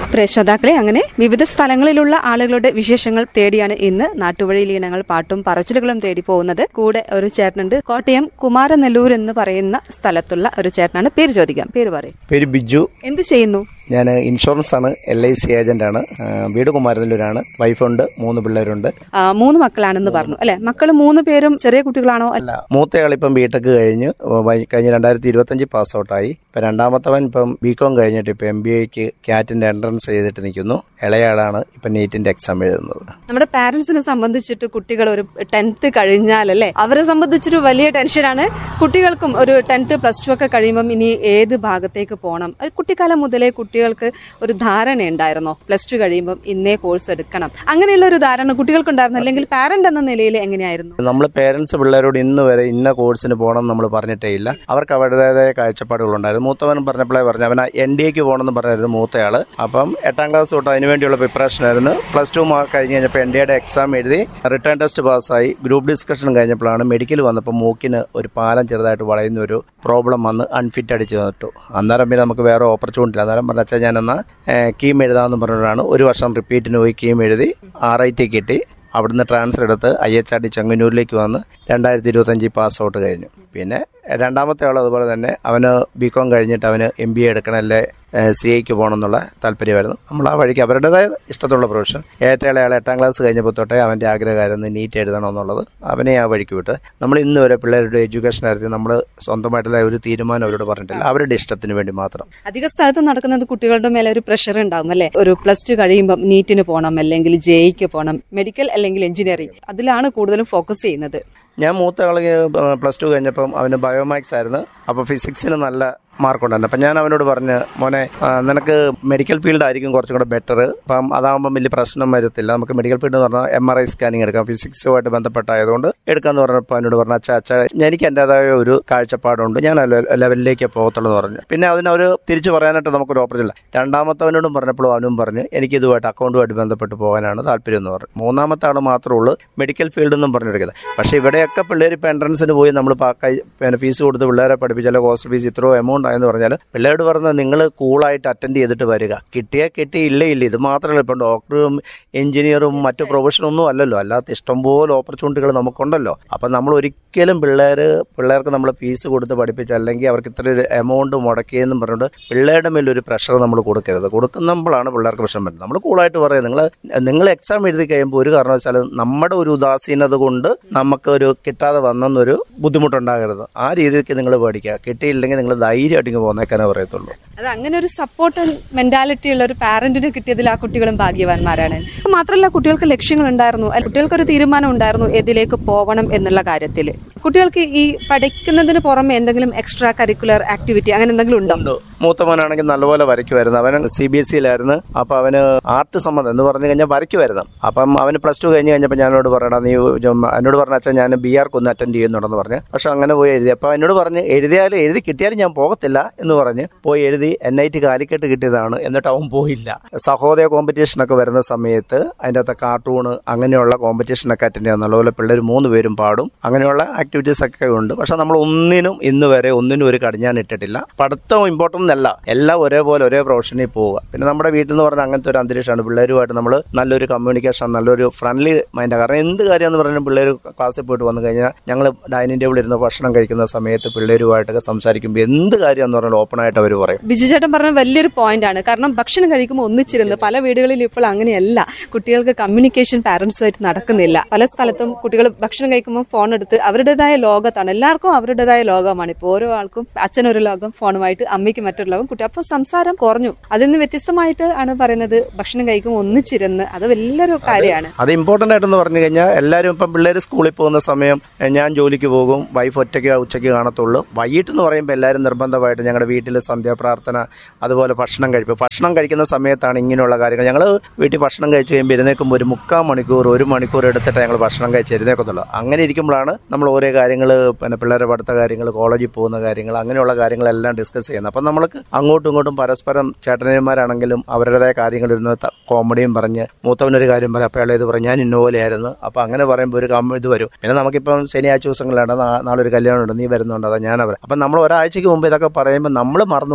പ്രിയ ശ്രോതാക്കളെ അങ്ങനെ വിവിധ സ്ഥലങ്ങളിലുള്ള ആളുകളുടെ വിശേഷങ്ങൾ തേടിയാണ് ഇന്ന് നാട്ടുവഴി ലീനങ്ങൾ പാട്ടും പറച്ചിലുകളും തേടി പോകുന്നത് കൂടെ ഒരു ചേട്ടനുണ്ട് കോട്ടയം കുമാരനെല്ലൂർ എന്ന് പറയുന്ന സ്ഥലത്തുള്ള ഒരു ചേട്ടനാണ് പേര് ചോദിക്കാം പേര് പറയും പേര് ബിജു എന്ത് ചെയ്യുന്നു ഞാൻ ഇൻഷുറൻസ് ആണ് എൽ ഐ സി ഏജന്റ് ആണ് ആ, വീട് കുമാരനല്ലൂരാണ് വൈഫുണ്ട് മൂന്ന് പിള്ളേരുണ്ട് ആ, മൂന്ന് മക്കളാണെന്ന് പറഞ്ഞു അല്ലെ മക്കൾ മൂന്ന് പേരും ചെറിയ കുട്ടികളാണോ അല്ല അല്ല മൂത്തയാൾ ഇപ്പം ബിടെക് കഴിഞ്ഞ് വൈ- കഴിഞ്ഞ രണ്ടായിരത്തി ഇരുപത്തഞ്ച് പാസ് ഔട്ടായി ഇപ്പം രണ്ടാമത്തവൻ ഇപ്പം ബി കോം കഴിഞ്ഞിട്ട് ഇപ്പം എം ബി എക്ക് ക്യാറ്റിന്റെ എൻട്രൻസ് ചെയ്തിട്ട് നിൽക്കുന്നു ഇളയാളാണ് ഇപ്പം നീറ്റിന്റെ എക്സാം എഴുതുന്നത് നമ്മുടെ പാരന്റ്സിനെ സംബന്ധിച്ചിട്ട് കുട്ടികൾ ഒരു ടെൻത്ത് കഴിഞ്ഞാൽ അല്ലെ അവരെ സംബന്ധിച്ചൊരു വലിയ ടെൻഷനാണ് കുട്ടികൾക്കും ഒരു ടെൻത്ത് പ്ലസ് ടു ഒക്കെ കഴിയുമ്പം ഇനി ഏത് ഭാഗത്തേക്ക് പോകണം അത് കുട്ടിക്കാലം മുതലേ കുട്ടികൾക്ക് ഒരു ധാരണ ഉണ്ടായിരുന്നോ പ്ലസ് ടു കഴിയുമ്പം ഇന്നേ കോഴ്സ് എടുക്കണം അങ്ങനെയുള്ള ഒരു ധാരണ കുട്ടികൾക്ക് ഉണ്ടായിരുന്നു അല്ലെങ്കിൽ പാരന്റ് എന്ന നിലയിൽ എങ്ങനെയായിരുന്നു നമ്മൾ പേരൻസ് പിള്ളേരോട് ഇന്ന് വരെ ഇന്ന കോഴ്സിന് പോകണം എന്ന് നമ്മൾ പറഞ്ഞിട്ടേ ഇല്ല അവർക്ക് അവരുടേതായ കാഴ്ചപ്പാടുകളുണ്ടായിരുന്നു മൂത്തവൻ പറഞ്ഞപ്പോഴേ പറഞ്ഞു അവൻ എൻ ഡി എക്ക് പോകണമെന്ന് പറഞ്ഞായിരുന്നു മൂത്തയാള് അപ്പം എട്ടാം ക്ലാസ് തൊട്ട് അതിന് വേണ്ടിയുള്ള പ്രിപ്പറേഷൻ ആയിരുന്നു പ്ലസ് ടു മാർക്ക് കഴിഞ്ഞ് കഴിഞ്ഞപ്പോൾ എൻ ഡി എയുടെ എക്സാം എഴുതി റിട്ടേൺ ടെസ്റ്റ് പാസ്സായി ഗ്രൂപ്പ് ഡിസ്കഷൻ കഴിഞ്ഞപ്പോഴാണ് മെഡിക്കൽ വന്നപ്പോൾ മൂക്കിന് ഒരു പാലം ചെറുതായിട്ട് വളയുന്ന ഒരു പ്രോബ്ലം വന്ന് അൺഫിറ്റ് അടിച്ച് നട്ടു അന്നേരം പിന്നെ നമുക്ക് വേറെ ഓപ്പർച്യൂണിറ്റി അന്നേരം പറഞ്ഞ അച്ഛൻ ഞാനെന്നാ കീം എഴുതാമെന്ന് പറഞ്ഞിട്ടാണ് ഒരു വർഷം റിപ്പീറ്റിന് പോയി കീം എഴുതി ആർ ഐ ടി കിട്ടി അവിടുന്ന് ട്രാൻസ്ഫർ എടുത്ത് ഐ എച്ച് ആർ ഡി ചെങ്ങന്നൂരിലേക്ക് വന്ന് രണ്ടായിരത്തി ഇരുപത്തഞ്ചിൽ പാസ് ഔട്ട് കഴിഞ്ഞു പിന്നെ രണ്ടാമത്തെ ആൾ അതുപോലെ തന്നെ അവന് ബി കോം കഴിഞ്ഞിട്ട് അവന് എം ബി എ എടുക്കണമല്ലേ സി ഐക്ക് പോകണം എന്നുള്ള താല്പര്യമായിരുന്നു നമ്മൾ ആ വഴിക്ക് അവരുടേതായ ഇഷ്ടത്തുള്ള പ്രൊഫഷൻ ഏറ്റവും ആൾ എട്ടാം ക്ലാസ് കഴിഞ്ഞപ്പോൾ തൊട്ടേ അവൻ്റെ ആഗ്രഹമായിരുന്നു നീറ്റ് എഴുതണം എന്നുള്ളത് അവനെ ആ വഴിക്ക് വിട്ട് നമ്മൾ ഇന്ന് വരെ പിള്ളേരുടെ എഡ്യൂക്കേഷൻ കാര്യത്തിൽ നമ്മൾ സ്വന്തമായിട്ടുള്ള ഒരു തീരുമാനം അവരോട് പറഞ്ഞിട്ടില്ല അവരുടെ ഇഷ്ടത്തിന് വേണ്ടി മാത്രം അധിക സ്ഥലത്ത് നടക്കുന്നത് കുട്ടികളുടെ മേലെ ഒരു പ്രഷർ ഉണ്ടാവും അല്ലെ ഒരു പ്ലസ് ടു കഴിയുമ്പം നീറ്റിന് പോകണം അല്ലെങ്കിൽ ജെയ്ക്ക് പോകണം മെഡിക്കൽ അല്ലെങ്കിൽ എഞ്ചിനീയറിംഗ് അതിലാണ് കൂടുതലും ഫോക്കസ് ചെയ്യുന്നത് ഞാൻ മൂത്ത ആള് പ്ലസ് ടു കഴിഞ്ഞപ്പം അവന് ബയോമാക്സ് ആയിരുന്നു അപ്പോൾ ഫിസിക്സിന് നല്ല മാർക്ക് ഉണ്ടായിരുന്നു അപ്പം ഞാൻ അവനോട് പറഞ്ഞ് മോനെ ആ, നിനക്ക് മെഡിക്കൽ ഫീൽഡ് ആയിരിക്കും കുറച്ചും കൂടെ ബെറ്റർ അപ്പം അതാകുമ്പം വലിയ പ്രശ്നം വരത്തില്ല നമുക്ക് മെഡിക്കൽ ഫീൽഡ് എന്ന് പറഞ്ഞാൽ എം ആർ ഐ സ്കാനിങ് എടുക്കാം ഫിസിക്സുമായിട്ട് ബന്ധപ്പെട്ടായതുകൊണ്ട് എടുക്കാമെന്ന് പറഞ്ഞപ്പോൾ അവനോട് പറഞ്ഞു അച്ഛാ അച്ഛാ എനിക്ക് എൻ്റെതായ ഒരു കാഴ്ചപ്പാടുണ്ട് ഞാൻ ആ ലെ- ലെവലിലേക്ക് പോകത്തുള്ളൂ എന്ന് പറഞ്ഞു പിന്നെ അതിനവർ തിരിച്ചു പറയാനായിട്ട് നമുക്കൊരു ഓപ്പർച്യൂണില്ല രണ്ടാമത്തവനോടും പറഞ്ഞപ്പോഴും അവനും പറഞ്ഞ് എനിക്ക് ഇതുമായിട്ട് അക്കൗണ്ടുമായിട്ട് ബന്ധപ്പെട്ട് പോകാനാണ് താല്പര്യം എന്ന് പറഞ്ഞു മൂന്നാമത്തെ ആൾ മാത്രമേ ഉള്ളൂ മെഡിക്കൽ ഫീൽഡ് എന്നും പറഞ്ഞെടുക്കുന്നത് പക്ഷേ ഇവിടെയൊക്കെ പിള്ളേർ ഇപ്പോൾ എൻട്രൻസിന് പോയി നമ്മൾ പിന്നെ ഫീസ് കൊടുത്ത് പിള്ളേരെ പഠിപ്പിച്ചാലോ ഹോസ്റ്റൽ ഫീസ് ഇത്രയോ എമൗണ്ട് ആയെന്ന് പറഞ്ഞാൽ പിള്ളേരോട് പറഞ്ഞാൽ നിങ്ങൾ കൂളായിട്ട് അറ്റൻഡ് ചെയ്തിട്ട് വരിക കിട്ടിയാൽ കിട്ടി ഇല്ല ഇല്ല ഇത് മാത്രമല്ല ഇപ്പം ഡോക്ടറും എഞ്ചിനീയറും മറ്റു പ്രൊഫഷനൊന്നും അല്ലല്ലോ അല്ലാത്ത ഇഷ്ടംപോലെ ഓപ്പർച്യൂണിറ്റികൾ നമുക്കുണ്ടല്ലോ അപ്പം നമ്മൾ ഒരിക്കലും പിള്ളേർ പിള്ളേർക്ക് നമ്മൾ ഫീസ് കൊടുത്ത് പഠിപ്പിച്ച് അല്ലെങ്കിൽ അവർക്ക് ഇത്ര ഒരു എമൗണ്ട് മുടക്കിയെന്നും പറഞ്ഞുകൊണ്ട് പിള്ളേരുടെ മേലൊരു പ്രഷർ നമ്മൾ കൊടുക്കരുത് കൊടുക്കുമ്പോഴാണ് പിള്ളേർക്ക് പ്രശ്നം വരുന്നത് നമ്മൾ കൂളായിട്ട് പറയും നിങ്ങൾ നിങ്ങൾ എക്സാം എഴുതി കഴിയുമ്പോൾ ഒരു കാരണവശാലും നമ്മുടെ ഒരു ഉദാസീനത കൊണ്ട് നമുക്ക് ഒരു കിട്ടാതെ വന്നെന്നൊരു ബുദ്ധിമുട്ടുണ്ടാകരുത് ആ രീതിക്ക് നിങ്ങൾ പഠിക്കുക കിട്ടിയില്ലെങ്കിൽ നിങ്ങൾ ധൈര്യമായിട്ട് ഇങ്ങ് പോന്നേക്കാനേ പറയത്തുള്ളൂ അത് അങ്ങനെ ഒരു സപ്പോർട്ട് മെന്റാലിറ്റി ഉള്ള ഒരു പാരന്റിനെ കിട്ടിയതിൽ ആ കുട്ടികളും ഭാഗ്യവാന്മാരാണ് മാത്രമല്ല കുട്ടികൾക്ക് ലക്ഷ്യങ്ങൾ ഉണ്ടായിരുന്നു അല്ല, കുട്ടികൾക്കൊരു തീരുമാനം ഉണ്ടായിരുന്നു ഏതിലേക്ക് പോകണം എന്നുള്ള കാര്യത്തിൽ കുട്ടികൾക്ക് ഈ പഠിക്കുന്നതിന് പുറമെ എന്തെങ്കിലും എക്സ്ട്രാ കരിക്കുലർ ആക്ടിവിറ്റി അങ്ങനെ എന്തെങ്കിലും ഉണ്ടോ ഉണ്ട് മൂത്തവനാണെങ്കിൽ നല്ലപോലെ വരയ്ക്കുമായിരുന്നു അവൻ സി ബി എസ് സിയിലായിരുന്നു അപ്പോൾ അവന് ആർട്ട് സംബന്ധം എന്ന് പറഞ്ഞു കഴിഞ്ഞാൽ വരയ്ക്കുമായിരുന്നു അപ്പം അവന് പ്ലസ് ടു കഴിഞ്ഞ് കഴിഞ്ഞപ്പോൾ ഞാനോട് പറയടാ നീ ജം- എന്നോട് പറഞ്ഞ അച്ഛൻ ഞാൻ ബി ആർക്ക് ഒന്ന് അറ്റൻഡ് ചെയ്യുന്നുണ്ടെന്ന് പറഞ്ഞു പക്ഷെ അങ്ങനെ പോയി എഴുതി അപ്പോൾ എന്നോട് പറഞ്ഞ് എഴുതിയാലും എഴുതി കിട്ടിയാലും ഞാൻ പോകത്തില്ല എന്ന് പറഞ്ഞ് പോയി എഴുതി എൻ ഐ ടി കാലിക്കറ്റ് കിട്ടിയതാണ് എന്നിട്ട് അവൻ പോയില്ല സഹോദയ കോമ്പറ്റീഷനൊക്കെ വരുന്ന സമയത്ത് അതിൻ്റെ അകത്ത് കാർട്ടൂണ് അങ്ങനെയുള്ള കോമ്പറ്റീഷനൊക്കെ അറ്റൻഡ് ചെയ്യാൻ നല്ലപോലെ പിള്ളേർ മൂന്ന് പേരും പാടും അങ്ങനെയുള്ള ആക്ടിവിറ്റീസ് ഒക്കെ ഉണ്ട് പക്ഷെ നമ്മൾ ഒന്നിനും ഇന്ന് വരെ ഒന്നിനും ഒരു കടിഞ്ഞാൻ ഇട്ടിട്ടില്ല പഠിത്തം ഇമ്പോർട്ടൻ്റ് അല്ല എല്ലാം ഒരേപോലെ ഒരേ പ്രൊഫഷനിൽ പോവുക പിന്നെ നമ്മുടെ വീട്ടിൽ നിന്ന് പറഞ്ഞാൽ അങ്ങനത്തെ ഒരു അന്തരീക്ഷമാണ് പിള്ളേരുമായിട്ട് നമ്മൾ നല്ലൊരു കമ്മ്യൂണിക്കേഷൻ നല്ലൊരു ഫ്രണ്ട്ലി മൈൻഡാണ് കാരണം എന്ത് കാര്യമെന്ന് പറഞ്ഞാൽ പിള്ളേർ ക്ലാസ്സിൽ പോയിട്ട് വന്നു കഴിഞ്ഞാൽ ഞങ്ങൾ ഡൈനിങ് ടേബിളിൽ ഇരുന്ന് ഭക്ഷണം കഴിക്കുന്ന സമയത്ത് പിള്ളേരുമായിട്ടൊക്കെ സംസാരിക്കുമ്പോൾ എന്ത് കാര്യമെന്ന് പറഞ്ഞാൽ ഓപ്പണായിട്ട് അവർ പറയും ബിജു ചേട്ടൻ പറഞ്ഞ വലിയൊരു പോയിന്റ് ആണ് കാരണം ഭക്ഷണം കഴിക്കുമ്പോൾ ഒന്നിച്ചിരുന്ന് പല വീടുകളിലും ഇപ്പോൾ അങ്ങനെയല്ല കുട്ടികൾക്ക് കമ്മ്യൂണിക്കേഷൻ പാരന്റ്സുമായിട്ട് നടക്കുന്നില്ല പല സ്ഥലത്തും കുട്ടികൾ ഭക്ഷണം കഴിക്കുമ്പോൾ ഫോൺ എടുത്ത് അവരുടേതായ ലോകത്താണ് എല്ലാവർക്കും അവരുടേതായ ലോകമാണ് ഇപ്പോൾ ഓരോ ആൾക്കും അച്ഛനൊരു ലോകം ഫോണുമായിട്ട് അമ്മയ്ക്ക് മറ്റൊരു ലോകം കുട്ടി അപ്പോൾ സംസാരം കുറഞ്ഞു അതിൽ നിന്ന് വ്യത്യസ്തമായിട്ട് ആണ് പറയുന്നത് ഭക്ഷണം കഴിക്കുമ്പോൾ ഒന്നിച്ചിരുന്ന് അത് വലിയൊരു കാര്യമാണ് അത് ഇമ്പോർട്ടൻ്റ് ആയിട്ടെന്ന് പറഞ്ഞു കഴിഞ്ഞാൽ എല്ലാവരും ഇപ്പം പിള്ളേർ സ്കൂളിൽ പോകുന്ന സമയം എ, ഞാൻ ജോലിക്ക് പോകും വൈഫ് ഒറ്റയ്ക്ക് ഉച്ചയ്ക്ക് കാണത്തുള്ളൂ വൈകിട്ട് എന്ന് പറയുമ്പോൾ എല്ലാവരും നിർബന്ധമായിട്ട് ഞങ്ങളുടെ വീട്ടിൽ സന്ധ്യാപ്രാർത്ഥന അതുപോലെ ഭക്ഷണം കഴിപ്പ് ഭക്ഷണം കഴിക്കുന്ന സമയത്താണ് ഇങ്ങനെയുള്ള കാര്യങ്ങൾ ഞങ്ങൾ വീട്ടിൽ ഭക്ഷണം കഴിച്ച് കഴിയുമ്പോൾ എഴുന്നേൽക്കുമ്പോൾ ഒരു മുക്കാൽ മണിക്കൂർ ഒരു മണിക്കൂർ എടുത്തിട്ട് ഞങ്ങൾ ഭക്ഷണം കഴിച്ച് എഴുന്നേക്കത്തുള്ളൂ അങ്ങനെ ഇരിക്കുമ്പോഴാണ് നമ്മൾ ഓരോ കാര്യങ്ങൾ പിന്നെ പിള്ളേരുടെ പഠിത്ത കാര്യങ്ങൾ കോളേജിൽ പോകുന്ന കാര്യങ്ങൾ അങ്ങനെയുള്ള കാര്യങ്ങളെല്ലാം ഡിസ്കസ് ചെയ്യുന്നത് അപ്പം നമ്മൾക്ക് അങ്ങോട്ടും ഇങ്ങോട്ടും പരസ്പരം ചേട്ടനന്മാരാണെങ്കിലും അവരുടേതായ കാര്യങ്ങൾ ഇരുന്ന് ത- കോമഡിയും പറഞ്ഞ് മൂത്തവനൊരു കാര്യം പറയും അപ്പോൾ ഇത് പറയും ഞാൻ ഇന്ന പോലെയായിരുന്നു അപ്പോൾ അങ്ങനെ പറയുമ്പോൾ ഒരു കമ്മ ഇത് വരും പിന്നെ നമുക്കിപ്പം ശനിയാഴ്ച ദിവസങ്ങളിലാണ് നാ- നാളെ ഒരു കല്യാണം ഉണ്ട് നീ വരുന്നുണ്ട് അതാ ഞാൻ അവർ അപ്പം നമ്മൾ ഒരാഴ്ചയ്ക്ക് മുമ്പ് ഇതൊക്കെ പറയുമ്പോൾ നമ്മൾ മറന്നു പോയാലും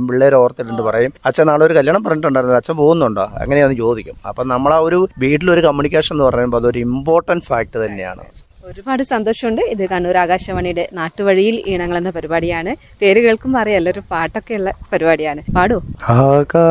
പെൺപിള്ളേർ ഓർത്തിട്ടുണ്ട് പറയും അച്ഛൻ നാളെ ഒരു കല്യാണം പറഞ്ഞിട്ടുണ്ടായിരുന്നു അച്ഛൻ പോകുന്നുണ്ടോ അങ്ങനെയാന്ന് ചോദിക്കും അപ്പം നമ്മൾ ആ ഒരു വീട്ടിലൊരു കമ്മ്യൂണിക്കേഷൻ എന്ന് പറയുമ്പോൾ അതൊരു ഇമ്പോർട്ടൻറ്റ് ഫാക്ട് തന്നെയാണ് ഒരുപാട് സന്തോഷമുണ്ട് ഇത് കണ്ണൂർ ആകാശവാണിയുടെ നാട്ടുവഴിയിൽ ഈണങ്ങൾ എന്ന പരിപാടിയാണ് പേര് കേൾക്കുമ്പോൾ അറിയാലോ ഒരു പാട്ടൊക്കെ ഉള്ള പരിപാടിയാണ് പാടൂ ആകാ